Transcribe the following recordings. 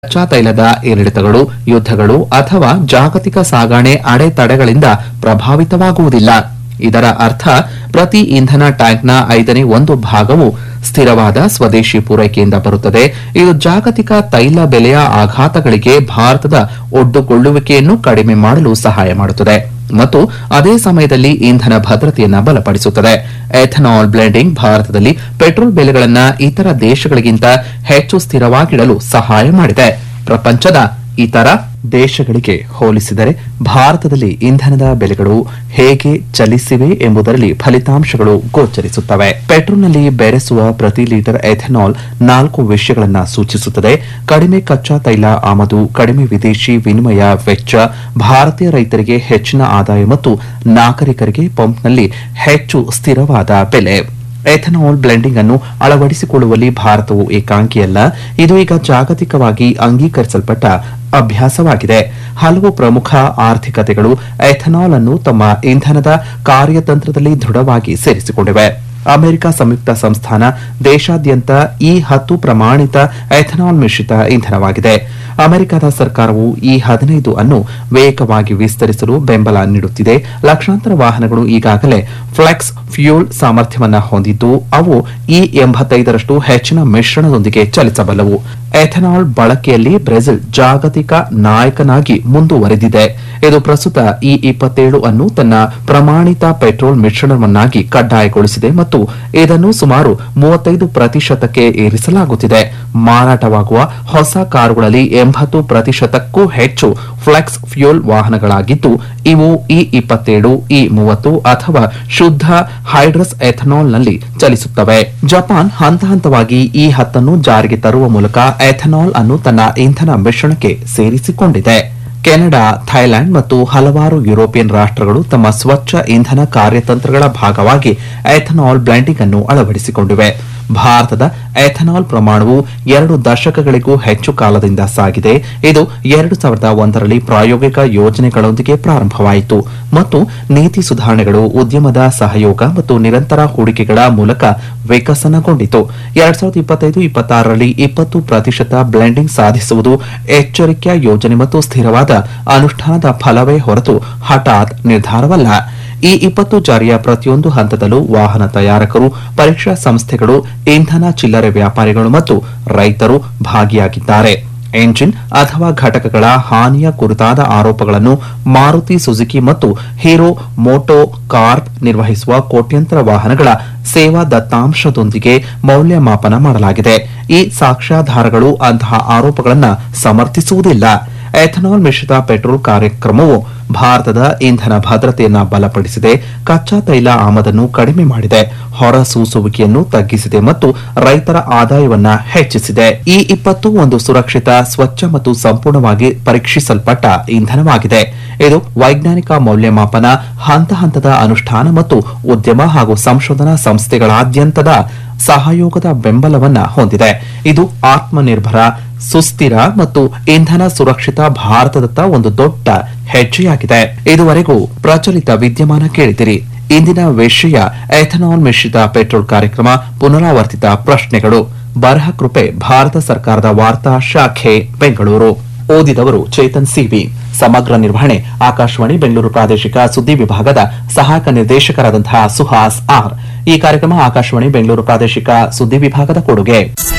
ಕಚ್ಚಾ ತೈಲದ ಏರಿಳಿತಗಳು ಯುದ್ದಗಳು ಅಥವಾ ಜಾಗತಿಕ ಸಾಗಣೆ ಅಡೆತಡೆಗಳಿಂದ ಪ್ರಭಾವಿತವಾಗುವುದಿಲ್ಲ ಇದರ ಅರ್ಥ ಪ್ರತಿ ಇಂಧನ ಟ್ಯಾಂಕ್ನ ಐದನೇ ಒಂದು ಭಾಗವು ಸ್ಥಿರವಾದ ಸ್ವದೇಶಿ ಪೂರೈಕೆಯಿಂದ ಬರುತ್ತದೆ ಇದು ಜಾಗತಿಕ ತೈಲ ಬೆಲೆಯ ಆಘಾತಗಳಿಗೆ ಭಾರತದ ಒಡ್ಡುಕೊಳ್ಳುವಿಕೆಯನ್ನು ಕಡಿಮೆ ಮಾಡಲು ಸಹಾಯ ಮಾಡುತ್ತದೆ ಮತ್ತು ಅದೇ ಸಮಯದಲ್ಲಿ ಇಂಧನ ಭದ್ರತೆಯನ್ನು ಬಲಪಡಿಸುತ್ತದೆ ಎಥನಾಲ್ ಬ್ಲೆಂಡಿಂಗ್ ಭಾರತದಲ್ಲಿ ಪೆಟ್ರೋಲ್ ಬೆಲೆಗಳನ್ನು ಇತರ ದೇಶಗಳಿಗಿಂತ ಹೆಚ್ಚು ಸ್ಥಿರವಾಗಿಡಲು ಸಹಾಯ ಮಾಡಿದೆ ಪ್ರಪಂಚದ ಇತರ ದೇಶಗಳಿಗೆ ಹೋಲಿಸಿದರೆ ಭಾರತದಲ್ಲಿ ಇಂಧನದ ಬೆಲೆಗಳು ಹೇಗೆ ಚಲಿಸಿವೆ ಎಂಬುದರಲ್ಲಿ ಫಲಿತಾಂಶಗಳು ಗೋಚರಿಸುತ್ತವೆ ಪೆಟ್ರೋಲ್ನಲ್ಲಿ ಬೆರೆಸುವ ಪ್ರತಿ ಲೀಟರ್ ಎಥೆನಾಲ್ ನಾಲ್ಕು ವಿಷಯಗಳನ್ನು ಸೂಚಿಸುತ್ತದೆ ಕಡಿಮೆ ಕಚ್ಚಾ ತೈಲ ಆಮದು ಕಡಿಮೆ ವಿದೇಶಿ ವಿನಿಮಯ ವೆಚ್ಚ ಭಾರತೀಯ ರೈತರಿಗೆ ಹೆಚ್ಚಿನ ಆದಾಯ ಮತ್ತು ನಾಗರಿಕರಿಗೆ ಪಂಪ್ನಲ್ಲಿ ಹೆಚ್ಚು ಸ್ಥಿರವಾದ ಬೆಲೆ ಎಥನಾಲ್ ಬ್ಲೆಂಡಿಂಗ್ ಅನ್ನು ಅಳವಡಿಸಿಕೊಳ್ಳುವಲ್ಲಿ ಭಾರತವು ಏಕಾಂಗಿಯಲ್ಲ ಇದು ಈಗ ಜಾಗತಿಕವಾಗಿ ಅಂಗೀಕರಿಸಲ್ಪಟ್ಟ ಅಭ್ಯಾಸವಾಗಿದೆ ಹಲವು ಪ್ರಮುಖ ಆರ್ಥಿಕತೆಗಳು ಎಥನಾಲ್ ಅನ್ನು ತಮ್ಮ ಇಂಧನದ ಕಾರ್ಯತಂತ್ರದಲ್ಲಿ ದೃಢವಾಗಿ ಸೇರಿಸಿಕೊಂಡಿವೆ ಅಮೆರಿಕ ಸಂಯುಕ್ತ ಸಂಸ್ಥಾನ ದೇಶಾದ್ಯಂತ ಈ ಹತ್ತು ಪ್ರಮಾಣಿತ ಎಥನಾಲ್ ಮಿಶ್ರಿತ ಇಂಧನವಾಗಿದೆ ಅಮೆರಿಕದ ಸರ್ಕಾರವು ಈ ಹದಿನೈದು ಅನ್ನು ವೇಗವಾಗಿ ವಿಸ್ತರಿಸಲು ಬೆಂಬಲ ನೀಡುತ್ತಿದೆ ಲಕ್ಷಾಂತರ ವಾಹನಗಳು ಈಗಾಗಲೇ ಫ್ಲೆಕ್ಸ್ ಫ್ಯೂಲ್ ಸಾಮರ್ಥ್ಯವನ್ನು ಹೊಂದಿದ್ದು ಅವು ಈ ಎಂಬತ್ತೈದರಷ್ಟು ಹೆಚ್ಚಿನ ಮಿಶ್ರಣದೊಂದಿಗೆ ಚಲಿಸಬಲ್ಲವು ಎಥನಾಲ್ ಬಳಕೆಯಲ್ಲಿ ಬ್ರೆಜಿಲ್ ಜಾಗತಿಕ ನಾಯಕನಾಗಿ ಮುಂದುವರೆದಿದೆ ಇದು ಪ್ರಸ್ತುತ ಈ ಇಪ್ಪತ್ತೇಳು ಅನ್ನು ತನ್ನ ಪ್ರಮಾಣಿತ ಪೆಟ್ರೋಲ್ ಮಿಶ್ರಣವನ್ನಾಗಿ ಕಡ್ಡಾಯಗೊಳಿಸಿದೆ ಮತ್ತು ಇದನ್ನು ಸುಮಾರು ಮೂವತ್ತೈದು ಪ್ರತಿಶತಕ್ಕೆ ಏರಿಸಲಾಗುತ್ತಿದೆ ಮಾರಾಟವಾಗುವ ಹೊಸ ಕಾರುಗಳಲ್ಲಿ ಎಂಬತ್ತು ಪ್ರತಿಶತಕ್ಕೂ ಹೆಚ್ಚು ಫ್ಲೆಕ್ಸ್ ಫ್ಯೂಲ್ ವಾಹನಗಳಾಗಿದ್ದು ಇವು ಇ ಇಪ್ಪತ್ತೇಳು ಇ ಮೂವತ್ತು ಅಥವಾ ಶುದ್ಧ ಹೈಡ್ರಸ್ ಎಥನಾಲ್ನಲ್ಲಿ ಚಲಿಸುತ್ತವೆ ಜಪಾನ್ ಹಂತ ಹಂತವಾಗಿ ಈ ಹತ್ತನ್ನು ಜಾರಿಗೆ ತರುವ ಮೂಲಕ ಎಥನಾಲ್ ಅನ್ನು ತನ್ನ ಇಂಧನ ಮಿಶ್ರಣಕ್ಕೆ ಸೇರಿಸಿಕೊಂಡಿದೆ ಕೆನಡಾ ಥೈಲ್ಯಾಂಡ್ ಮತ್ತು ಹಲವಾರು ಯುರೋಪಿಯನ್ ರಾಷ್ಟ್ರಗಳು ತಮ್ಮ ಸ್ವಚ್ಛ ಇಂಧನ ಕಾರ್ಯತಂತ್ರಗಳ ಭಾಗವಾಗಿ ಎಥನಾಲ್ ಬ್ಲೆಂಡಿಂಗ್ ಅನ್ನು ಅಳವಡಿಸಿಕೊಂಡಿವೆ ಭಾರತದ ಎಥನಾಲ್ ಪ್ರಮಾಣವು ಎರಡು ದಶಕಗಳಿಗೂ ಹೆಚ್ಚು ಕಾಲದಿಂದ ಸಾಗಿದೆ ಇದು ಎರಡು ಸಾವಿರದ ಒಂದರಲ್ಲಿ ಪ್ರಾಯೋಗಿಕ ಯೋಜನೆಗಳೊಂದಿಗೆ ಪ್ರಾರಂಭವಾಯಿತು ಮತ್ತು ನೀತಿ ಸುಧಾರಣೆಗಳು ಉದ್ಯಮದ ಸಹಯೋಗ ಮತ್ತು ನಿರಂತರ ಹೂಡಿಕೆಗಳ ಮೂಲಕ ವಿಕಸನಗೊಂಡಿತು ಎರಡ್ ಸಾವಿರದ ಇಪ್ಪತ್ತೈದು ಇಪ್ಪತ್ತಾರರಲ್ಲಿ ಇಪ್ಪತ್ತು ಪ್ರತಿಶತ ಬ್ಲೆಂಡಿಂಗ್ ಸಾಧಿಸುವುದು ಎಚ್ಚರಿಕೆಯ ಯೋಜನೆ ಮತ್ತು ಸ್ಥಿರವಾದ ಅನುಷ್ಠಾನದ ಫಲವೇ ಹೊರತು ಹಠಾತ್ ನಿರ್ಧಾರವಲ್ಲ ಈ ಇಪ್ಪತ್ತು ಜಾರಿಯ ಪ್ರತಿಯೊಂದು ಹಂತದಲ್ಲೂ ವಾಹನ ತಯಾರಕರು ಪರೀಕ್ಷಾ ಸಂಸ್ಥೆಗಳು ಇಂಧನ ಚಿಲ್ಲರೆ ವ್ಯಾಪಾರಿಗಳು ಮತ್ತು ರೈತರು ಭಾಗಿಯಾಗಿದ್ದಾರೆ ಎಂಜಿನ್ ಅಥವಾ ಘಟಕಗಳ ಹಾನಿಯ ಕುರಿತಾದ ಆರೋಪಗಳನ್ನು ಮಾರುತಿ ಸುಜುಕಿ ಮತ್ತು ಹೀರೋ ಮೋಟೋ ಕಾರ್ಪ್ ನಿರ್ವಹಿಸುವ ಕೋಟ್ಯಂತರ ವಾಹನಗಳ ಸೇವಾ ದತ್ತಾಂಶದೊಂದಿಗೆ ಮೌಲ್ಯಮಾಪನ ಮಾಡಲಾಗಿದೆ ಈ ಸಾಕ್ಷ್ಯಾಧಾರಗಳು ಅಂತಹ ಆರೋಪಗಳನ್ನು ಸಮರ್ಥಿಸುವುದಿಲ್ಲ ಎಥನಾಲ್ ಮಿಶ್ರಿತ ಪೆಟ್ರೋಲ್ ಕಾರ್ಯಕ್ರಮವು ಭಾರತದ ಇಂಧನ ಭದ್ರತೆಯನ್ನು ಬಲಪಡಿಸಿದೆ ಕಚ್ಚಾ ತೈಲ ಆಮದನ್ನು ಕಡಿಮೆ ಮಾಡಿದೆ ಹೊರಸೂಸುವಿಕೆಯನ್ನು ತಗ್ಗಿಸಿದೆ ಮತ್ತು ರೈತರ ಆದಾಯವನ್ನ ಹೆಚ್ಚಿಸಿದೆ ಈ ಇಪ್ಪತ್ತು ಒಂದು ಸುರಕ್ಷಿತ ಸ್ವಚ್ಛ ಮತ್ತು ಸಂಪೂರ್ಣವಾಗಿ ಪರೀಕ್ಷಿಸಲ್ಪಟ್ಟ ಇಂಧನವಾಗಿದೆ ಇದು ವೈಜ್ಞಾನಿಕ ಮೌಲ್ಯಮಾಪನ ಹಂತ ಹಂತದ ಅನುಷ್ಠಾನ ಮತ್ತು ಉದ್ಯಮ ಹಾಗೂ ಸಂಶೋಧನಾ ಸಂಸ್ಥೆಗಳಾದ್ಯಂತದ ಸಹಯೋಗದ ಬೆಂಬಲವನ್ನ ಹೊಂದಿದೆ ಇದು ಆತ್ಮನಿರ್ಭರ ಸುಸ್ಥಿರ ಮತ್ತು ಇಂಧನ ಸುರಕ್ಷಿತ ಭಾರತದತ್ತ ಒಂದು ದೊಡ್ಡ ಹೆಜ್ಜೆಯಾಗಿದೆ ಇದುವರೆಗೂ ಪ್ರಚಲಿತ ವಿದ್ಯಮಾನ ಕೇಳಿದಿರಿ ಇಂದಿನ ವಿಷಯ ಎಥನಾಲ್ ಮಿಶ್ರಿತ ಪೆಟ್ರೋಲ್ ಕಾರ್ಯಕ್ರಮ ಪುನರಾವರ್ತಿತ ಪ್ರಶ್ನೆಗಳು ಬರಹ ಕೃಪೆ ಭಾರತ ಸರ್ಕಾರದ ವಾರ್ತಾ ಶಾಖೆ ಬೆಂಗಳೂರು ಓದಿದವರು ಚೇತನ್ ಸಿವಿ ಸಮಗ್ರ ನಿರ್ವಹಣೆ ಆಕಾಶವಾಣಿ ಬೆಂಗಳೂರು ಪ್ರಾದೇಶಿಕ ಸುದ್ದಿ ವಿಭಾಗದ ಸಹಾಯಕ ನಿರ್ದೇಶಕರಾದಂತಹ ಸುಹಾಸ್ ಆರ್ ಈ ಕಾರ್ಯಕ್ರಮ ಆಕಾಶವಾಣಿ ಬೆಂಗಳೂರು ಪ್ರಾದೇಶಿಕ ಸುದ್ದಿ ವಿಭಾಗದ ಕೊಡುಗೆ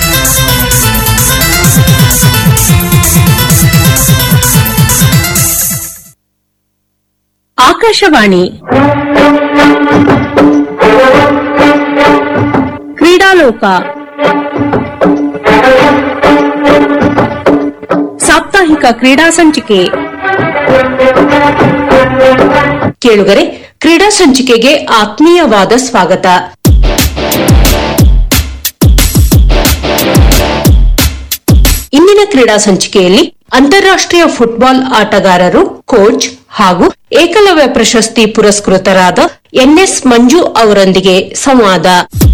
ಆಕಾಶವಾಣಿ ಕ್ರೀಡಾಲೋಕ ಸಾಪ್ತಾಹಿಕ ಕ್ರೀಡಾ ಸಂಚಿಕೆ ಕೇಳುಗರೆ ಕ್ರೀಡಾ ಸಂಚಿಕೆಗೆ ಆತ್ಮೀಯವಾದ ಸ್ವಾಗತ ಇಂದಿನ ಕ್ರೀಡಾ ಸಂಚಿಕೆಯಲ್ಲಿ ಅಂತಾರಾಷ್ಟ್ರೀಯ ಫುಟ್ಬಾಲ್ ಆಟಗಾರರು ಕೋಚ್ ಹಾಗೂ ಏಕಲವ್ಯ ಪ್ರಶಸ್ತಿ ಪುರಸ್ಕೃತರಾದ ಎನ್ಎಸ್ ಮಂಜು ಅವರೊಂದಿಗೆ ಸಂವಾದ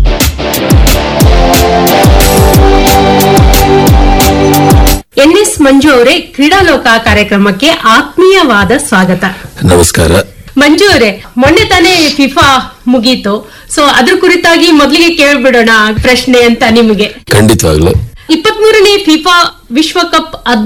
ಎನ್ಎಸ್ ಮಂಜು ಅವರೇ ಕ್ರೀಡಾಲೋಕ ಕಾರ್ಯಕ್ರಮಕ್ಕೆ ಆತ್ಮೀಯವಾದ ಸ್ವಾಗತ ನಮಸ್ಕಾರ ಮಂಜು ಅವರೇ ಮೊನ್ನೆ ತಾನೇ ಫಿಫಾ ಮುಗೀತು ಸೊ ಅದ್ರ ಕುರಿತಾಗಿ ಮೊದಲಿಗೆ ಕೇಳ್ಬಿಡೋಣ ಪ್ರಶ್ನೆ ಅಂತ ನಿಮಗೆ ಖಂಡಿತವಾಗ್ಲು ಇಪ್ಪತ್ಮೂರನೇ ಫಿಫಾ ವಿಶ್ವಕಪ್